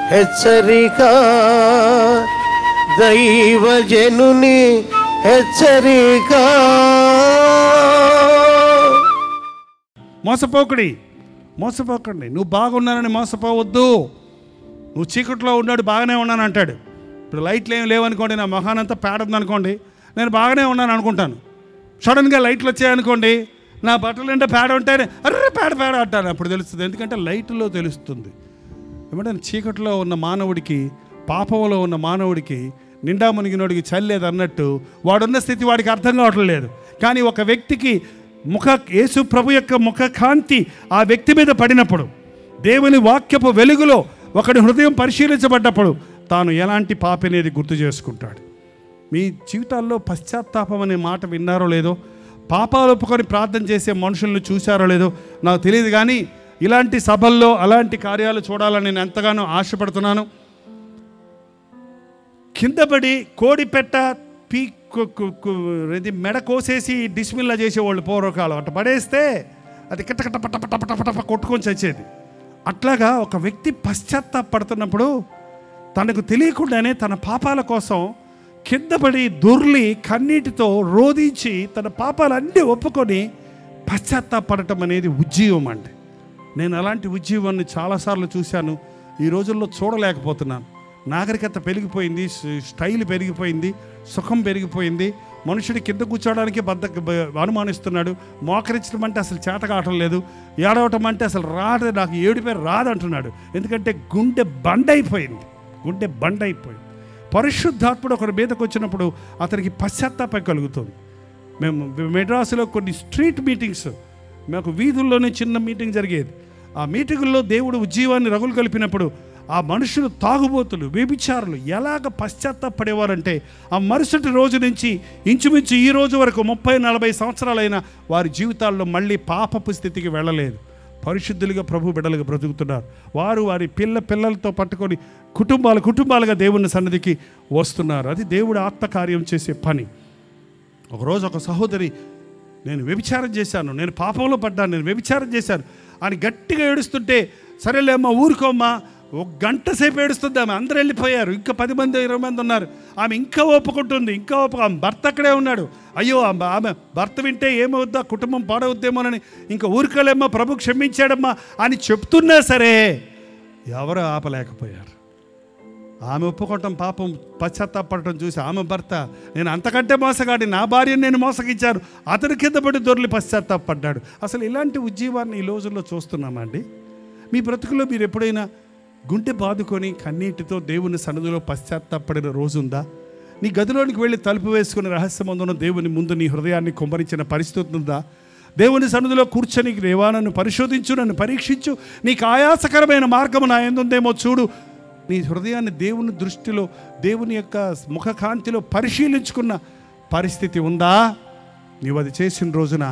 హెచ్చరిక దైవజనుని హెచ్చరిక మోసపోకుడి మోసపోకండి నువ్వు బాగున్నానని మోసపోవద్దు నువ్వు చీకట్లో ఉన్నాడు బాగానే ఉన్నాను అంటాడు ఇప్పుడు లైట్లు ఏమి లేవనుకోండి నా మొహానంతా పేడ ఉందనుకోండి నేను బాగానే ఉన్నాను అనుకుంటాను సడన్గా లైట్లు వచ్చాయనుకోండి నా బట్టలు నిండా పేడ ఉంటేనే అర్రే పేడ పేడ అంటాను అప్పుడు తెలుస్తుంది ఎందుకంటే లైట్లో తెలుస్తుంది ఏమంటే చీకట్లో ఉన్న మానవుడికి పాపంలో ఉన్న మానవుడికి నిండా మునిగినోడికి చల్లేదు అన్నట్టు వాడున్న స్థితి వాడికి అర్థం కావటం లేదు కానీ ఒక వ్యక్తికి ముఖ యేసు ప్రభు యొక్క ముఖ కాంతి ఆ వ్యక్తి మీద పడినప్పుడు దేవుని వాక్యపు వెలుగులో ఒకడి హృదయం పరిశీలించబడ్డప్పుడు తాను ఎలాంటి పాపి అనేది గుర్తు చేసుకుంటాడు మీ జీవితాల్లో పశ్చాత్తాపం అనే మాట విన్నారో లేదో పాపాలు ఒప్పుకొని ప్రార్థన చేసే మనుషులను చూశారో లేదో నాకు తెలియదు కానీ ఇలాంటి సభల్లో అలాంటి కార్యాలు చూడాలని నేను ఎంతగానో ఆశపడుతున్నాను కిందపడి కోడిపెట్ట పీ కు- కు- కు- ఇది మెడ కోసేసి డిస్మిల్లా చేసేవాళ్ళు పూర్వకాలం అట్ట పడేస్తే అది కిట్టకట్ట పట్ట పట్ట పట్ట పట్ట పట్ట కొట్టుకొని చచ్చేది అట్లాగా ఒక వ్యక్తి పశ్చాత్తాపడుతున్నప్పుడు తనకు తెలియకుండానే తన పాపాల కోసం కిందపడి దొర్లి కన్నీటితో రోధించి తన పాపాలన్నీ ఒప్పుకొని పశ్చాత్తాపడటం అనేది ఉజ్జీవం అండి నేను అలాంటి ఉజ్జీవాన్ని చాలాసార్లు చూశాను ఈ రోజుల్లో చూడలేకపోతున్నాను నాగరికత పెరిగిపోయింది స్- స్టైల్ పెరిగిపోయింది సుఖం పెరిగిపోయింది మనుషుడి కింద కూర్చోవడానికి బద్ద బ- అనుమానిస్తున్నాడు మోకరించడం అంటే అసలు చేత కావటం లేదు ఏడవటం అంటే అసలు రాదు నాకు ఏడుపే రాదంటున్నాడు ఎందుకంటే గుండె బండైపోయింది గుండె బండైపోయింది పరిశుద్ధాత్ముడు ఒకరి మీదకి వచ్చినప్పుడు అతనికి పశ్చాత్తాపం కలుగుతుంది మేము మెడ్రాసులో కొన్ని స్ట్రీట్ మీటింగ్స్ మాకు వీధుల్లోనే చిన్న మీటింగ్ జరిగేది ఆ మీటింగుల్లో దేవుడు ఉజ్జీవాన్ని రగులు కలిపినప్పుడు ఆ మనుషులు తాగుబోతులు వ్యభిచారులు ఎలాగ పశ్చాత్తాపడేవారంటే ఆ మరుసటి రోజు నుంచి ఇంచుమించు ఈ రోజు వరకు ముప్పై నలభై సంవత్సరాలైన వారి జీవితాల్లో మళ్ళీ పాపపు స్థితికి వెళ్ళలేదు పరిశుద్ధులుగా ప్రభు బిడ్డలుగా బ్రతుకుతున్నారు వారు వారి పిల్ల పిల్లలతో పట్టుకొని కుటుంబాలు కుటుంబాలుగా దేవుని సన్నిధికి వస్తున్నారు అది దేవుడు ఆత్మకార్యం చేసే పని ఒకరోజు ఒక సహోదరి నేను వ్యభిచారం చేశాను నేను పాపంలో పడ్డాను నేను వ్యభిచారం చేశాను అని గట్టిగా ఏడుస్తుంటే సరేలే అమ్మా ఊరుకోమ్మా ఒక గంట సేపు ఏడుస్తుంది ఆమె అందరూ వెళ్ళిపోయారు ఇంకా పది మంది ఇరవై మంది ఉన్నారు ఆమె ఇంకా ఒప్పుకుంటుంది ఇంకా ఒప్పుకు ఆమె భర్త అక్కడే ఉన్నాడు అయ్యో ఆమె ఆమె భర్త వింటే ఏమవుద్దా కుటుంబం పాడవుద్దేమోనని ఇంకా ఊరుకోలేమ్మా ప్రభు క్షమించాడమ్మా అని చెప్తున్నా సరే ఎవరు ఆపలేకపోయారు ఆమె ఒప్పుకోవటం పాపం పశ్చాత్తాపడటం చూసి ఆమె భర్త నేను అంతకంటే మోసగాడి నా భార్యను నేను మోసగించాను అతని కింద పడి దొరికి పశ్చాత్తాపడ్డాడు అసలు ఇలాంటి ఉజ్జీవాన్ని ఈ రోజుల్లో చూస్తున్నామండి మీ బ్రతుకులో మీరు ఎప్పుడైనా గుండె బాదుకొని కన్నీటితో దేవుని సన్నిధిలో పశ్చాత్తాపడిన రోజు ఉందా నీ గదిలోనికి వెళ్ళి తలుపు వేసుకుని రహస్యమందున దేవుని ముందు నీ హృదయాన్ని కుమ్మరించిన పరిస్థితి ఉందా దేవుని సన్నిధిలో కూర్చొని దేవా నన్ను పరిశోధించు నన్ను పరీక్షించు నీకు ఆయాసకరమైన మార్గము నా ఎందుందేమో చూడు నీ హృదయాన్ని దేవుని దృష్టిలో దేవుని యొక్క ముఖకాంతిలో పరిశీలించుకున్న పరిస్థితి ఉందా నీవు అది చేసిన రోజున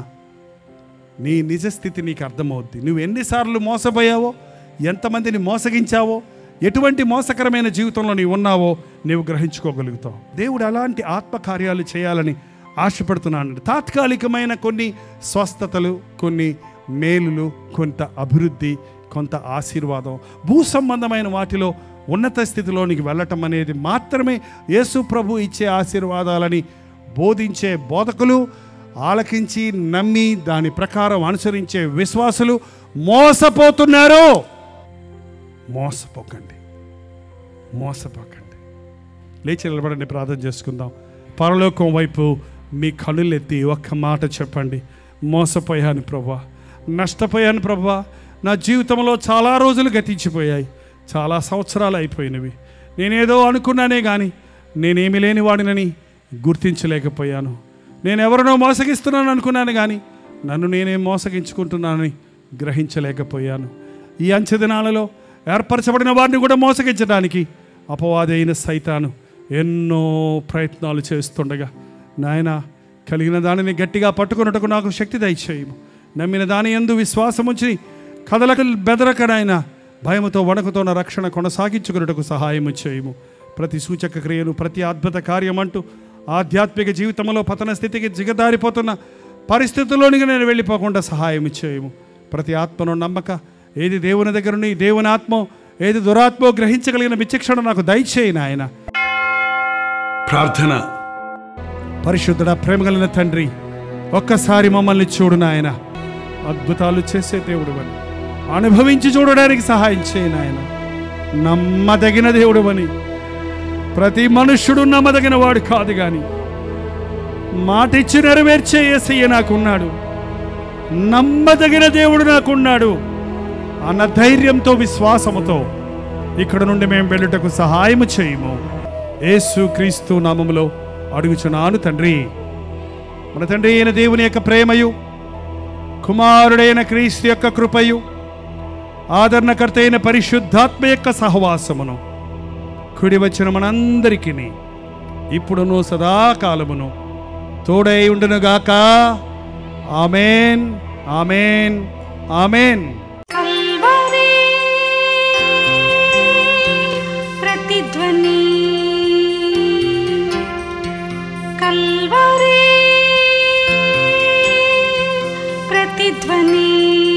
నీ నిజ స్థితి నీకు అర్థమవుద్ది నువ్వు ఎన్నిసార్లు మోసపోయావో ఎంతమందిని మోసగించావో ఎటువంటి మోసకరమైన జీవితంలో నీవు ఉన్నావో నీవు గ్రహించుకోగలుగుతావు దేవుడు అలాంటి ఆత్మకార్యాలు చేయాలని ఆశపడుతున్నాను తాత్కాలికమైన కొన్ని స్వస్థతలు కొన్ని మేలులు కొంత అభివృద్ధి కొంత ఆశీర్వాదం భూ సంబంధమైన వాటిలో ఉన్నత స్థితిలోనికి వెళ్ళటం అనేది మాత్రమే యేసు ప్రభు ఇచ్చే ఆశీర్వాదాలని బోధించే బోధకులు ఆలకించి నమ్మి దాని ప్రకారం అనుసరించే విశ్వాసులు మోసపోతున్నారు మోసపోకండి మోసపోకండి లేచి నిలబడండి ప్రార్థన చేసుకుందాం పరలోకం వైపు మీ కనులెత్తి ఒక్క మాట చెప్పండి మోసపోయాను ప్రభా నష్టపోయాను ప్రభా నా జీవితంలో చాలా రోజులు గతించిపోయాయి చాలా సంవత్సరాలు అయిపోయినవి నేనేదో అనుకున్నానే కానీ నేనేమి లేని వాడినని గుర్తించలేకపోయాను నేను ఎవరినో మోసగిస్తున్నాను అనుకున్నాను కానీ నన్ను నేనే మోసగించుకుంటున్నానని గ్రహించలేకపోయాను ఈ అంచె దినాలలో ఏర్పరచబడిన వారిని కూడా మోసగించడానికి అపవాది అయిన సైతాను ఎన్నో ప్రయత్నాలు చేస్తుండగా నాయన కలిగిన దానిని గట్టిగా పట్టుకున్నట్టుకు నాకు శక్తి దయచేయము నమ్మిన దాని ఎందు విశ్వాసం ఉంచి కదలక బెదరక నాయన భయముతో వణకుతో నా రక్షణ కొనసాగించుకున్నట్టుకు సహాయము చేయము ప్రతి సూచక క్రియలు ప్రతి అద్భుత కార్యం అంటూ ఆధ్యాత్మిక జీవితంలో పతన స్థితికి జిగదారిపోతున్న పరిస్థితుల్లోనికి నేను వెళ్ళిపోకుండా సహాయం చేయము ప్రతి ఆత్మను నమ్మక ఏది దేవుని దగ్గర నుండి దేవుని ఆత్మ ఏది దురాత్మో గ్రహించగలిగిన విచక్షణ నాకు దయచేయి నాయన ప్రార్థన పరిశుద్ధుడ ప్రేమ కలిగిన తండ్రి ఒక్కసారి మమ్మల్ని చూడు నాయన అద్భుతాలు చేసే దేవుడు అని అనుభవించి చూడడానికి సహాయం చేయి నాయన నమ్మదగిన దేవుడు అని ప్రతి మనుష్యుడు నమ్మదగిన వాడు కాదు కానీ మాటిచ్చి నెరవేర్చే ఏసయ్య నాకున్నాడు నమ్మదగిన దేవుడు నాకున్నాడు అన్న ధైర్యంతో విశ్వాసముతో ఇక్కడ నుండి మేము వెళ్ళుటకు సహాయము చేయము యేసు క్రీస్తు నామములో అడుగుచున్నాను తండ్రి మన తండ్రి అయిన దేవుని యొక్క ప్రేమయు కుమారుడైన క్రీస్తు యొక్క కృపయు ఆదరణకర్త అయిన పరిశుద్ధాత్మ యొక్క సహవాసమును కుడి వచ్చిన మనందరికీ ఇప్పుడును సదాకాలమును తోడై ఉండునుగాక ఆమెన్ ఆమెన్ ఆమెన్ కల్వరి ప్రతిధ్వని కల్వరి ప్రతిధ్వని